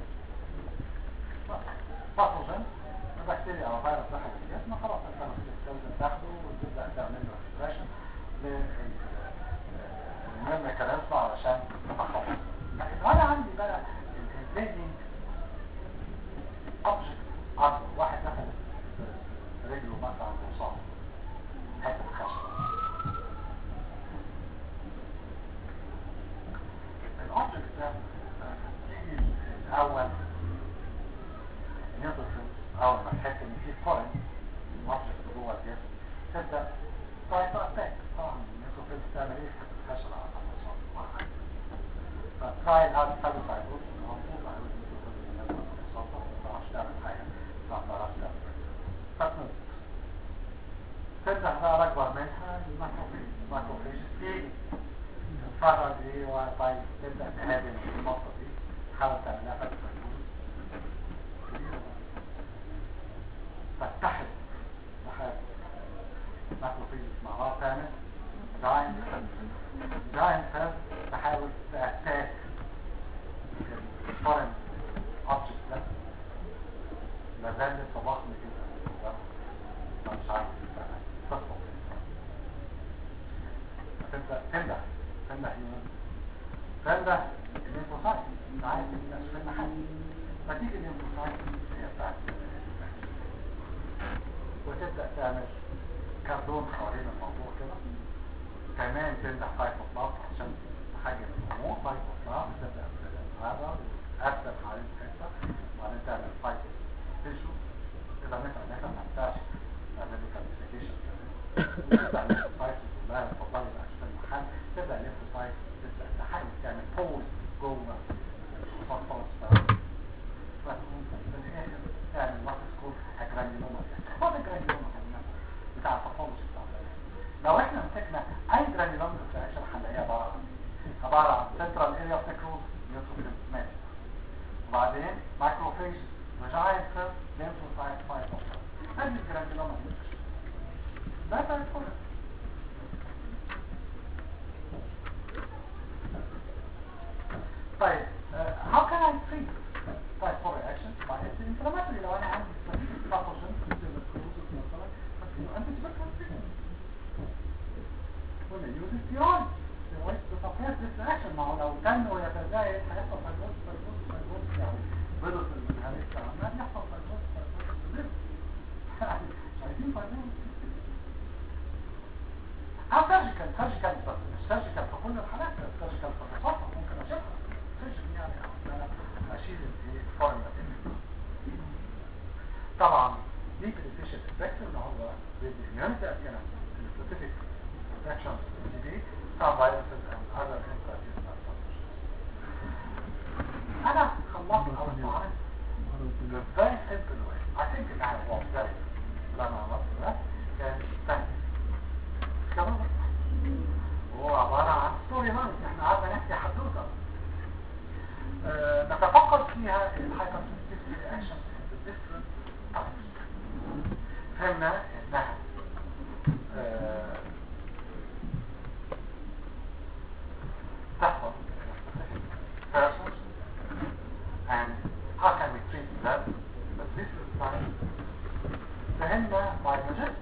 باثوجين بكتيريا او فيروس دخل في الجسم خلاص انت لازم تاخده وتبدا تعمل له اكسبريشن للمهم ميكانيزم علشان تتخلص لكن لو انا عندي بقى الانفيدنج اوبجكت عضو واحد دخل في رجله مثلا مصاب حته خشب الاوبجكت ده يجي الاول يضرب اول ما تحس ان في فورن اوبجكت جوه الجسم تبدا تراي تو اتاك طبعا النيوتروفيلز تعمل ايه في الخشب على طول فتراي هذا تخلي فايبروس موجود على النيوتروفيلز ما تعرفش تعمل حاجه ما تعرفش تعمل فتنزل تبدأ بقى أكبر منها الماكروفيج الماكروفيج تيجي تتفرج ايه وطيب تبدأ تهاجم النقطة دي تحاول تعملها فتفجوز تتحد تحد ماكروفيج مع بعض تعمل جاينت جاينت سيل تحاول تأتاك الفورن اوبجكت ده لازال لسه ضخم كده مش عارف تطلع تبدأ تنده تنده ايه تنده الليمفوسايت انت عايز الناس في المحل فتيجي الليمفوسايت هي بتاعت وتبدأ تعمل كاردون حوالين الموضوع كده كمان تنده سايتوبلازم عشان تحجم الهرمون سايتوبلازم تبدأ هذا تأثر حوالين الحتة وبعدين تعمل سايتو تيشو تبقى مثلا مثلا ما ينفعش تعمل له كالسيفيكيشن تعمل سايتو كلها تفضل عشان المحل تبدأ الليمفوسايت تبدأ تحاول تعمل بول جوه الفوسفورس فتقوم في الاخر تعمل ماكروسكوب اجرانيوما هو ده جرانيوما بتاع الباثولوجي بتاع البني لو احنا مسكنا اي جرانيوما رياكشن هنلاقيها عباره عن عباره عن سنترال اريا اوف نيكروز نيوتروفيل ماشي وبعدين ماكروفيج وجاينت سيل ليمفوسايت سايتوبلازم هذه الجرانيوما ده تايفول طيب uh, how can I treat type 4 reaction by anti-inflammatory لو انا عندي specific pathogen في tuberculosis مثلا بديله anti-tuberculosis treatment ولا use steroid steroid to suppress this reaction ما هو لو كان ويتزايد هيحصل فيروس فيروس فيروس يعني بيضة الهريسة عمال يحصل فيروس فيروس بيضة مش عايزين فيروس أو سيرجيكال سيرجيكال بس مش سيرجيكال في كل الحالات سيرجيكال في الرصاصة ممكن أشوفها سيرجيكال يعني أنا أشيل الفورم طبعا دي بنفيشن افكت اللي هو بيدي immunity appearance specific protection to TB some viruses and other intraducible pathogens أنا خلصت أول معرض the very simple way I think إن أنا was very لما عملت ده كان سهل كمان وهو عبارة عن ستوري لاين احنا قعدنا نحكي حدوته أه نتفقد فيها الهايبر سنسيتيفيتي رياكشن different types فهمنا انها أه تحصل persons and how can we treat them but this is like فهمنا biologists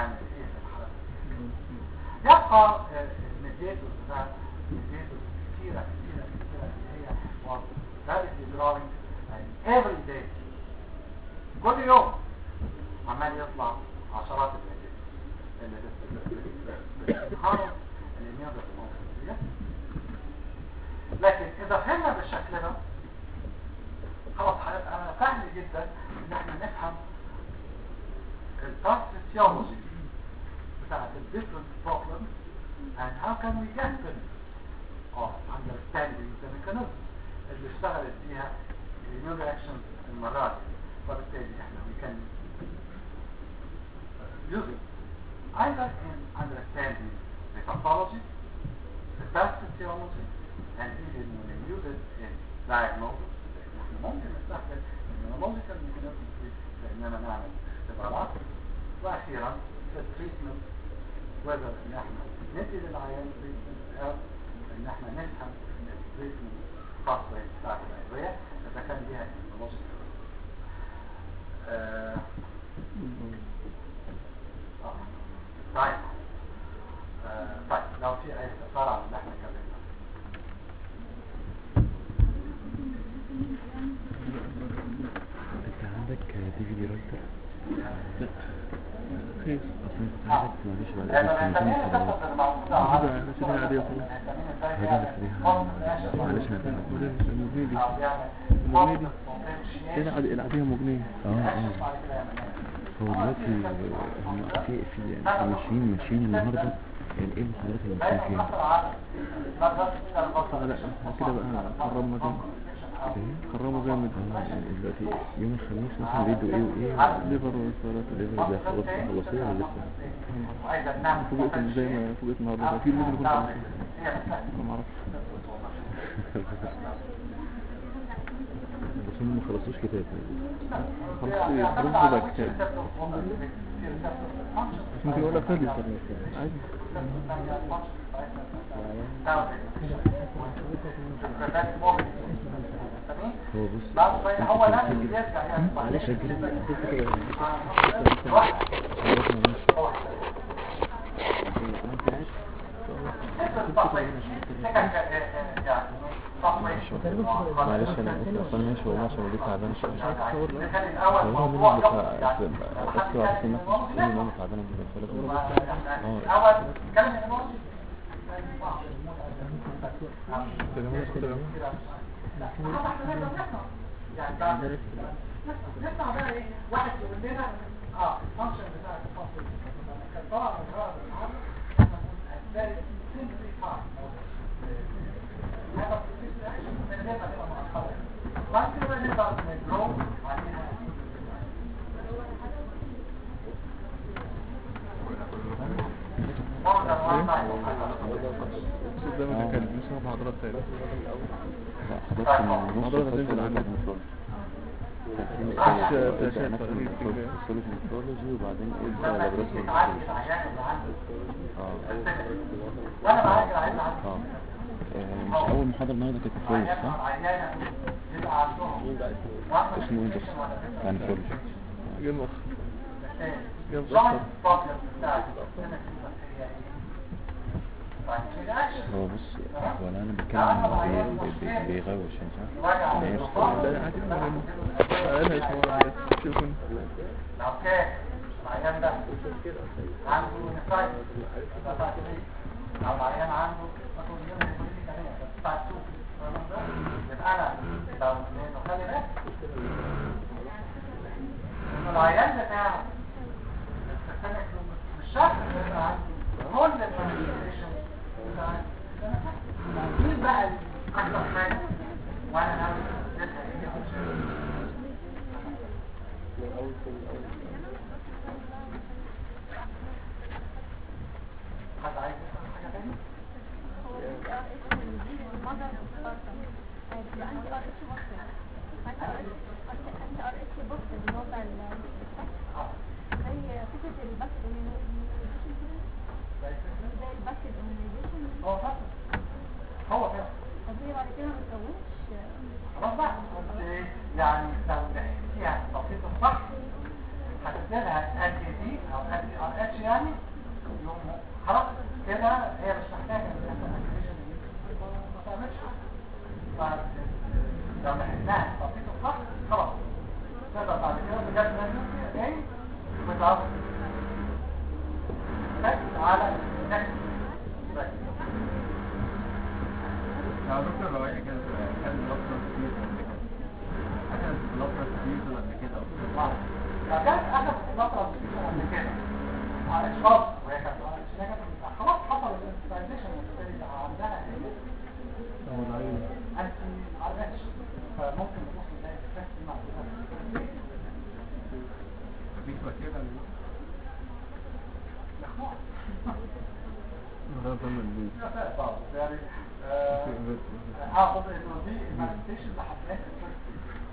نعمل ايه في الحالات يبقى الميديتورز ده الميديتورز كتيرة كتيرة كتيرة اللي هي was rapidly growing and every day كل يوم عمال يطلع عشرات الميديتورز اللي بتنهار الاميون ريسبونس لكن اذا فهمنا بالشكل ده خلاص هيبقى سهل جدا ان احنا نفهم الباثوفيسيولوجي بتاعت ال different problems and how can we get them of understanding the mechanism اللي اشتغلت فيها immune reactions المرة دي فبالتالي احنا we can use it either in understanding the pathology, the pathophysiology, and even when we use it in diagnosis احنا ممكن نستخدم immunological mechanisms دي لاننا نعمل اختبارات واخيرا التريتمنت whether ان احنا ندي للعيان تريتمنت او ان احنا نفهم التريتمنت pathway بتاعت الادويه اذا كان ليها immunological آه آه. طيب آه طيب لو في اي استفسار عن اللي احنا اتكلمنا انت عندك دي في دي رايتر لا خير اصلا كنت عايزك معلش بعد لأن اذنك الهستامين كلمتني القصص اللي موجودة موجودة على على سبيل العادية خلاص. الهستامين ازاي هذا بيعمل بخليها concentrations معلش انا فاهم وده مش المجنيه دي أو بيعمل المجنيه دي potentiation هي العادية العادية مجنية اه اه بعد كده يعمل هو دلوقتي هم في في يعني في ماشيين ماشيين النهارده يعني ايه المحاضرات اللي ماشيين فيها؟ لا لا احنا كده بقى خرمنا جامد ايه؟ خرمنا جامد اه يعني دلوقتي يوم الخميس مثلا بيدوا ايه وايه ليفر وصلات الليفر ده خلاص خلصوه ولا لسه؟ فوجئت إن زي ما فوجئت النهارده ده في الليفر كنت عارفه انا ما اعرفش بس هم ما خلصوش كتاب خلاص ايه خلاص ربع كتاب ممكن اقول لك فادي عادي هو بص بعد شوية هو انت نفسه بتسجل بيرجع يعني معلش سجل سجل كده واحد خلاص معلش واحد انت عارف معلش انا اسف اصلا ماشي والله عشان وليد تعبان شويه هو مين اللي تع- بس عرفت الناس مش ان انا تعبانه جدا فلازم اه يا جماعة اسكتوا يا جماعة نسمع بقى ايه واحد يقول لنا اه الفانكشن بتاع الفصل كان طبعا الغرض النهارده احنا هنلاقي simplify هذا البروسيس اكشن من غير ما تبقى معقده بعد كده نقدر نجرو عليها more than one time بس ده ما كان لسه محاضرات تاني لا حضرتك من نص حضرتك الفصل هتنزل عندك عنها. مترولوجي مش تبدأ فلاشات ناخد تقريبا كده. فيسيولوجي مترولوجي وبعدين ابدا لما تيجي لابراتوري تعالج العيان اللي عنده اه وانا بعالج العيان اللي عنده اه آه، مش اول محاضره النهارده كانت مترولوجي عيان صح؟ عيانة يبقى عندهم اسمه ايه بس؟ يعني مترولوجي جه مخ جه joint متأخر problem بتاعت السنة هي ايه؟ طيب reaction هو بص هو انا أنا بتكلم عن بي- بي- بيغوش يعني صح؟ وجع يعني الرصاص. لا عادي مهم انا اسمه شوفوا لو كان العيان ده عنده نفايت او العيان عنده يبقى انا لو لانه خلي بالك انه العيان بتاعه مش شرط انه يبقى عنده كل المانيفستيشن مين بقى اكتر حاجه وانا عاوز اديتها ايه عشان حد عايز يسأل حاجة تاني؟ اه هو فاهم هو فاهم خلاص بقى بس يعني لو يعني تفصيل الصح هتديلها انتي دي او انتي ار اتش يعني يوم خلاص كده هي مش محتاجه ان احنا نعمل ما تعملش بعد لو لحقناها تطبيق الصح خلاص تقدر بعد كده بجد نجم ايه وتعرف ركز على النكس ركز يا دكتور لو هي كانت كانت بلوكر كتير قبل كده كانت بلوكر كتير قبل كده لو كانت اخذت فتره بسيطه قبل كده على اشخاص وهي كانت على اشخاص خلاص حصل الترانزيشن وبالتالي عندها ايه هو العين انت ما عرفتش فممكن نبص نلاقي الفكس مع مفيش وسيله لل- مخنوق ده ضمن البيت طبعا يعني آه، في بيت اعتقد انه دي المانيفستيشن لحد الفيرست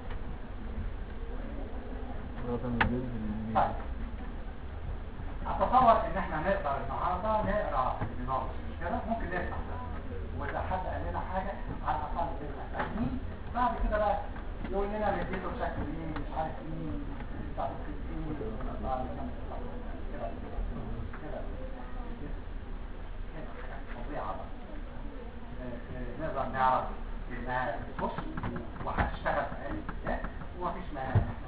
ده ضمن البيت طيب اتصور ان احنا نقدر النهارده نقرا النظام مش كده ممكن نفتح ده واذا حد قال لنا حاجه على الاقل نبقى فاهمين بعد كده بقى يقول لنا نديله بشكل ايه مش عارف مين بتاع ايه بعد كده كده كده كده حاجات فظيعه بقى آه، آه، نقدر نعرف انها بص وهتشتغل في اي اتجاه ومفيش مانع إن احنا